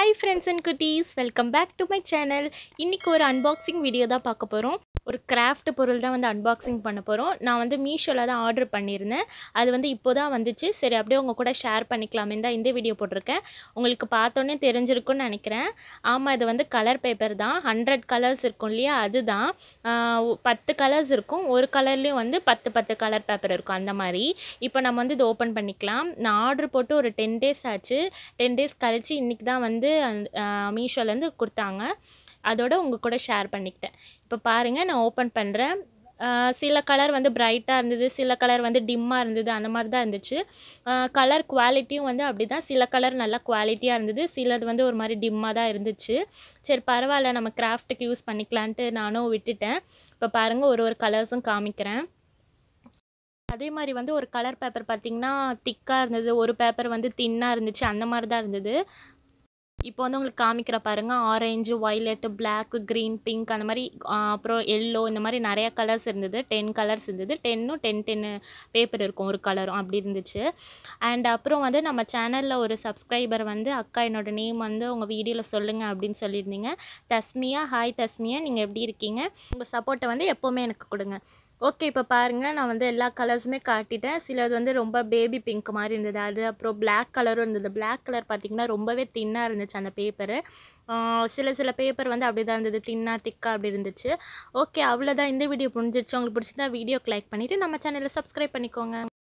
hi friends and குட்டீஸ் welcome back to my channel இன்றைக்கி ஒரு அன்பாக்சிங் வீடியோ தான் பார்க்க போகிறோம் ஒரு கிராஃப்ட் பொருள் தான் வந்து அன்பாக்சிங் பண்ண போகிறோம் நான் வந்து மீஷோவில் தான் ஆர்டர் பண்ணியிருந்தேன் அது வந்து இப்போ தான் வந்துச்சு சரி அப்படியே உங்கள் கூட ஷேர் பண்ணிக்கலாமே தான் இந்த வீடியோ போட்டிருக்கேன் உங்களுக்கு பார்த்தோன்னே தெரிஞ்சிருக்கும்னு நினைக்கிறேன் ஆமாம் இது வந்து கலர் பேப்பர் தான் ஹண்ட்ரட் கலர்ஸ் இருக்கும் இல்லையா அதுதான் ஆஹ் ஒ- பத்து கலர்ஸ் இருக்கும் ஒரு கலர்லேயும் வந்து பத்து பத்து கலர் பேப்பர் இருக்கும் அந்த மாதிரி இப்போ நம்ம வந்து இது ஓப்பன் பண்ணிக்கலாம் நான் ஆர்டர் போட்டு ஒரு டென் டேஸ் ஆச்சு டென் டேஸ் கழிச்சு இன்றைக்கி தான் வந்து மீஷோலேருந்து கொடுத்தாங்க அதோட உங்கள் கூட ஷேர் பண்ணிக்கிட்டேன் இப்போ பாருங்கள் நான் ஓப்பன் பண்ணுறேன் சில கலர் வந்து பிரைட்டாக இருந்தது சில கலர் வந்து டிம்மாக இருந்தது அந்த மாதிரி தான் இருந்துச்சு கலர் குவாலிட்டியும் வந்து அப்படி தான் சில கலர் நல்லா குவாலிட்டியாக இருந்தது சிலது வந்து ஒரு மாதிரி டிம்மாக தான் இருந்துச்சு சரி பரவாயில்ல நம்ம கிராஃப்ட்டுக்கு யூஸ் பண்ணிக்கலான்ட்டு நானும் விட்டுட்டேன் இப்போ பாருங்கள் ஒரு ஒரு கலர்ஸும் காமிக்கிறேன் அதே மாதிரி வந்து ஒரு கலர் பேப்பர் பார்த்திங்கன்னா திக்காக இருந்தது ஒரு பேப்பர் வந்து தின்னாக இருந்துச்சு அந்த மாதிரி தான் இருந்தது இப்போ வந்து உங்களுக்கு காமிக்கிற பாருங்க orange violet black green pink அந்த மாதிரி ஆ, அப்புறம் எல்லோ இந்த மாதிரி நிறைய கலர்ஸ் இருந்தது டென் கலர்ஸ் இருந்தது டென்னும் டென் டென்னு பேப்பர் இருக்கும் ஒரு கலரும் அப்படி இருந்துச்சு அண்ட் அப்புறம் வந்து நம்ம சேனலில் ஒரு சப்ஸ்கிரைபர் வந்து அக்கா என்னோட நேம் வந்து உங்கள் வீடியோவில் சொல்லுங்கள் அப்படின்னு சொல்லியிருந்தீங்க தஸ்மியா ஹாய் தஸ்மியா நீங்கள் எப்படி இருக்கீங்க உங்கள் சப்போர்ட்டை வந்து எப்போவுமே எனக்கு கொடுங்க ஓகே இப்போ பாருங்கள் நான் வந்து எல்லா கலர்ஸுமே காட்டிட்டேன் சிலது வந்து ரொம்ப பேபி பிங்க் மாதிரி இருந்தது அது அப்புறம் Black கலரும் இருந்தது Black கலர் பார்த்திங்கன்னா ரொம்பவே தின்னாக இருந்துச்சு அந்த பேப்பரு சில சில பேப்பர் வந்து அப்படி தான் இருந்தது தின்னாக திக்காக அப்படி இருந்துச்சு ஓகே அவ்வளோதான் இந்த வீடியோ புரிஞ்சிருச்சு உங்களுக்கு பிடிச்சிருந்தா வீடியோக்கு லைக் பண்ணிவிட்டு நம்ம சேனலை சப்ஸ்கிரைப் பண்ணிக்கோங்க